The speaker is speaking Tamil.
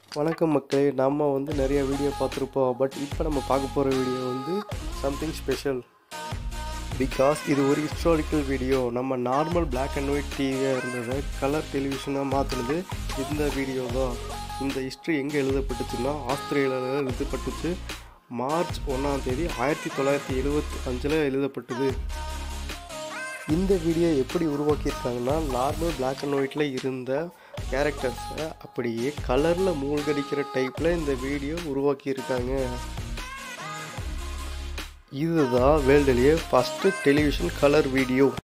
வணக்கம் மக்களே நம்ம வந்து நிறைய வீடியோ பார்த்துருப்போம் பட் இப்போ நம்ம பார்க்க போகிற வீடியோ வந்து சம்திங் ஸ்பெஷல் பிகாஸ் இது ஒரு ஹிஸ்டாரிக்கல் வீடியோ நம்ம நார்மல் Black அண்ட் ஒயிட் டிவியாக இருந்ததை கலர் டெலிவிஷனாக மாற்றினது இந்த வீடியோ தான் இந்த ஹிஸ்ட்ரி எங்கே எழுதப்பட்டுச்சுன்னா ஆஸ்திரேலியாவில் எழுதப்பட்டுச்சு மார்ச் ஒன்றாம் தேதி ஆயிரத்தி தொள்ளாயிரத்தி எழுபத்தி அஞ்சில் எழுதப்பட்டது இந்த வீடியோ எப்படி உருவாக்கியிருக்காங்கன்னா நார்மல் Black அண்ட் ஒயிட்டில் இருந்த கேரக்டர்ஸை அப்படியே கலரில் மூழ்கடிக்கிற டைப்பில் இந்த வீடியோ உருவாக்கியிருக்காங்க இதுதான் வேர்ல்டுலேயே ஃபஸ்ட்டு டெலிவிஷன் கலர் வீடியோ